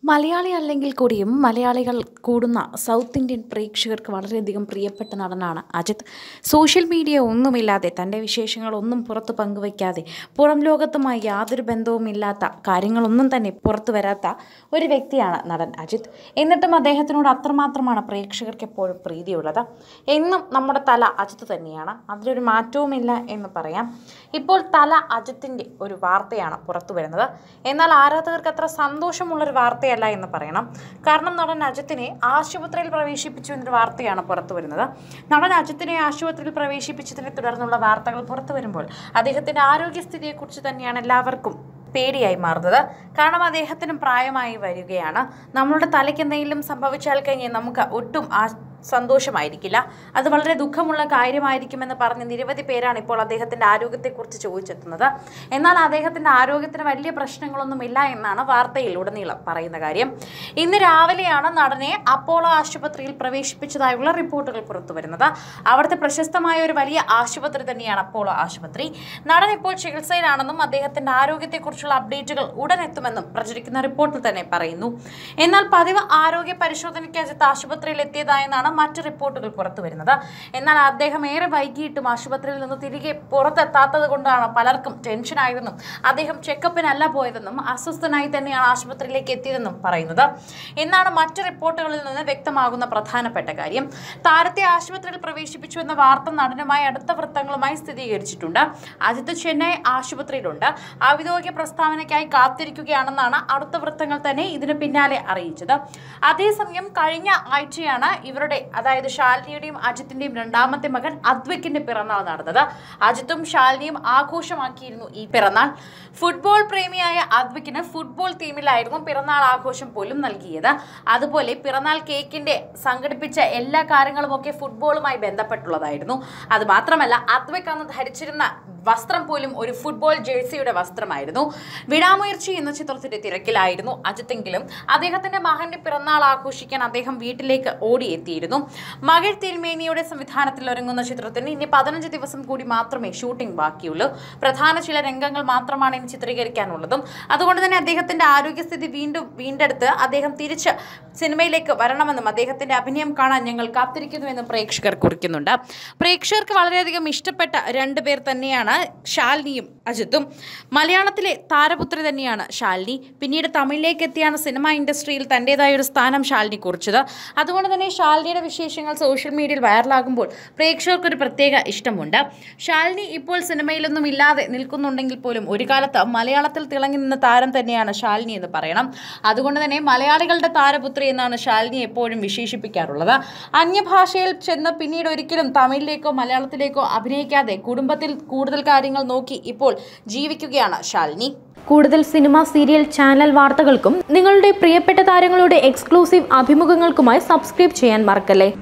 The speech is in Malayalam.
മലയാളി അല്ലെങ്കിൽ കൂടിയും മലയാളികൾ കൂടുന്ന സൗത്ത് ഇന്ത്യൻ പ്രേക്ഷകർക്ക് വളരെയധികം പ്രിയപ്പെട്ട നടനാണ് അജിത് സോഷ്യൽ മീഡിയ ഒന്നുമില്ലാതെ തൻ്റെ വിശേഷങ്ങളൊന്നും പുറത്ത് പങ്കുവയ്ക്കാതെ പുറം ലോകത്തുമായി യാതൊരു ബന്ധവുമില്ലാത്ത കാര്യങ്ങളൊന്നും തന്നെ പുറത്തു വരാത്ത ഒരു വ്യക്തിയാണ് നടൻ അജിത് എന്നിട്ടും അദ്ദേഹത്തിനോട് അത്രമാത്രമാണ് പ്രേക്ഷകർക്ക് എപ്പോഴും പ്രീതിയുള്ളത് എന്നും നമ്മുടെ തല അജിത്ത് തന്നെയാണ് അതിലൊരു മാറ്റവുമില്ല എന്ന് പറയാം ഇപ്പോൾ തല അജിത്തിൻ്റെ ഒരു വാർത്തയാണ് പുറത്തു വരുന്നത് എന്നാൽ ആരാധകർക്ക് അത്ര സന്തോഷമുള്ളൊരു വാർത്തയല്ല എന്ന് പറയണം കാരണം നടൻ അജിത്തിനെ ആശുപത്രിയിൽ പ്രവേശിപ്പിച്ചു എന്നൊരു വാർത്തയാണ് പുറത്തു വരുന്നത് നടൻ അജിത്തിനെ ആശുപത്രിയിൽ പ്രവേശിപ്പിച്ചതിനെ തുടർന്നുള്ള വാർത്തകൾ പുറത്തു വരുമ്പോൾ അദ്ദേഹത്തിൻ്റെ ആരോഗ്യസ്ഥിതിയെക്കുറിച്ച് തന്നെയാണ് എല്ലാവർക്കും പേടിയായി മാറുന്നത് കാരണം അദ്ദേഹത്തിനും പ്രായമായി വരികയാണ് നമ്മളുടെ തലയ്ക്ക് എന്തെങ്കിലും സംഭവിച്ചാൽ കഴിഞ്ഞാൽ നമുക്ക് ഒട്ടും ആ സന്തോഷമായിരിക്കില്ല അത് വളരെ ദുഃഖമുള്ള കാര്യമായിരിക്കുമെന്ന് പറഞ്ഞ് നിരവധി പേരാണ് ഇപ്പോൾ അദ്ദേഹത്തിൻ്റെ ആരോഗ്യത്തെക്കുറിച്ച് ചോദിച്ചെത്തുന്നത് എന്നാൽ അദ്ദേഹത്തിൻ്റെ ആരോഗ്യത്തിന് വലിയ പ്രശ്നങ്ങളൊന്നുമില്ല എന്നാണ് വാർത്തയിൽ ഉടനീളം പറയുന്ന കാര്യം ഇന്ന് രാവിലെയാണ് നടനെ അപ്പോളോ ആശുപത്രിയിൽ പ്രവേശിപ്പിച്ചതായുള്ള റിപ്പോർട്ടുകൾ പുറത്തു വരുന്നത് അവിടുത്തെ പ്രശസ്തമായ ഒരു വലിയ ആശുപത്രി തന്നെയാണ് അപ്പോളോ ആശുപത്രി നടൻ ഇപ്പോൾ ചികിത്സയിലാണെന്നും അദ്ദേഹത്തിൻ്റെ ആരോഗ്യത്തെക്കുറിച്ചുള്ള അപ്ഡേറ്റുകൾ ഉടൻ എത്തുമെന്നും പ്രചരിക്കുന്ന റിപ്പോർട്ടിൽ തന്നെ പറയുന്നു എന്നാൽ പതിവ് ആരോഗ്യ പരിശോധനയ്ക്ക് അജിത്ത് ആശുപത്രിയിൽ എത്തിയതായെന്നാണ് മറ്റ് റിപ്പോർട്ടുകൾ പുറത്തു വരുന്നത് എന്നാൽ അദ്ദേഹം ഏറെ വൈകിയിട്ടും ആശുപത്രിയിൽ നിന്ന് തിരികെ പുറത്തെത്താത്തത് കൊണ്ടാണ് പലർക്കും ടെൻഷനായതെന്നും അദ്ദേഹം ചെക്കപ്പിനല്ല പോയതെന്നും അസ്വസ്ഥനായി തന്നെയാണ് ആശുപത്രിയിലേക്ക് എത്തിയതെന്നും പറയുന്നത് എന്നാണ് മറ്റ് റിപ്പോർട്ടുകളിൽ നിന്ന് വ്യക്തമാകുന്ന പ്രധാനപ്പെട്ട കാര്യം താരത്തെ ആശുപത്രിയിൽ പ്രവേശിപ്പിച്ചു എന്ന വാർത്ത നടനുമായി അടുത്ത വൃത്തങ്ങളുമായി സ്ഥിരീകരിച്ചിട്ടുണ്ട് അജിത്ത് ചെന്നൈ ആശുപത്രിയിലുണ്ട് ഔദ്യോഗിക പ്രസ്താവനയ്ക്കായി കാത്തിരിക്കുകയാണെന്നാണ് അടുത്ത വൃത്തങ്ങൾ തന്നെ ഇതിന് പിന്നാലെ അറിയിച്ചത് അതേസമയം കഴിഞ്ഞ ആഴ്ചയാണ് ഇവരുടെ അതായത് ശാലിനിയുടെയും അജിത്തിന്റെയും രണ്ടാമത്തെ മകൻ അദ്വൈക്കിന്റെ പിറന്നാൾ നടന്നത് അജിത്തും ശാലിനിയും ആഘോഷമാക്കിയിരുന്നു ഈ പിറന്നാൾ ഫുട്ബോൾ പ്രേമിയായ അദ്വൈക്കിന് ഫുട്ബോൾ തീമിലായിരുന്നു പിറന്നാൾ ആഘോഷം പോലും നൽകിയത് അതുപോലെ പിറന്നാൾ കേക്കിന്റെ സംഘടിപ്പിച്ച എല്ലാ കാര്യങ്ങളുമൊക്കെ ഫുട്ബോളുമായി ബന്ധപ്പെട്ടുള്ളതായിരുന്നു അത് മാത്രമല്ല അദ്വൈക്ക് അന്ന് ധരിച്ചിരുന്ന വസ്ത്രം പോലും ഒരു ഫുട്ബോൾ ജേഴ്സിയുടെ വസ്ത്രമായിരുന്നു വിടാമുയർച്ചി എന്ന ചിത്രത്തിന്റെ തിരക്കിലായിരുന്നു അജിത്തെങ്കിലും അദ്ദേഹത്തിന്റെ മകന്റെ പിറന്നാൾ ആഘോഷിക്കാൻ അദ്ദേഹം വീട്ടിലേക്ക് ഓടിയെത്തിയിരുന്നു മകൾ തിരുമേനിയുടെ സംവിധാനത്തിൽ ഒരുങ്ങുന്ന ചിത്രത്തിന് ഇനി പതിനഞ്ച് ദിവസം കൂടി മാത്രമേ ഷൂട്ടിംഗ് ബാക്കിയുള്ളൂ പ്രധാന ചില രംഗങ്ങൾ മാത്രമാണ് ഇനി ചിത്രീകരിക്കാനുള്ളതും അതുകൊണ്ട് തന്നെ അദ്ദേഹത്തിന്റെ ആരോഗ്യസ്ഥിതി വീണ്ടും വീണ്ടെടുത്ത് അദ്ദേഹം തിരിച്ച് സിനിമയിലേക്ക് വരണമെന്നും അദ്ദേഹത്തിന്റെ അഭിനയം കാണാൻ ഞങ്ങൾ കാത്തിരിക്കുന്നുവെന്നും പ്രേക്ഷകർ കുറിക്കുന്നുണ്ട് പ്രേക്ഷകർക്ക് വളരെയധികം ഇഷ്ടപ്പെട്ട രണ്ടുപേർ തന്നെയാണ് ശാലിനിയും അജിത്തും മലയാളത്തിലെ താരപുത്രി തന്നെയാണ് ശാലിനി പിന്നീട് തമിഴിലേക്ക് എത്തിയാണ് സിനിമ ഇൻഡസ്ട്രിയിൽ തൻ്റെതായ ഒരു സ്ഥാനം ശാലിനി കുറിച്ചത് അതുകൊണ്ട് തന്നെ ശാലിനിയുടെ വിശേഷങ്ങൾ സോഷ്യൽ മീഡിയയിൽ വൈറലാകുമ്പോൾ പ്രേക്ഷകർക്കൊരു പ്രത്യേക ഇഷ്ടമുണ്ട് ശാലിനി ഇപ്പോൾ സിനിമയിലൊന്നും ഇല്ലാതെ നിൽക്കുന്നുണ്ടെങ്കിൽ പോലും ഒരു കാലത്ത് മലയാളത്തിൽ തിളങ്ങി നിന്ന താരം തന്നെയാണ് ശാലിനി എന്ന് പറയണം അതുകൊണ്ട് തന്നെ മലയാളികളുടെ താരപുത്രി എന്നാണ് ശാലിനി എപ്പോഴും വിശേഷിപ്പിക്കാറുള്ളത് അന്യഭാഷയിൽ ചെന്ന് പിന്നീട് ഒരിക്കലും തമിഴിലേക്കോ മലയാളത്തിലേക്കോ അഭിനയിക്കാതെ കുടുംബത്തിൽ കൂടുതൽ കാര്യങ്ങൾ നോക്കി ഇപ്പോൾ ജീവിക്കുകയാണ് ശാലിനി കൂടുതൽ സിനിമ സീരിയൽ ചാനൽ വാർത്തകൾക്കും നിങ്ങളുടെ പ്രിയപ്പെട്ട താരങ്ങളുടെ എക്സ്ക്ലൂസീവ് അഭിമുഖങ്ങൾക്കുമായി സബ്സ്ക്രൈബ് ചെയ്യാൻ മറക്കല്ലേ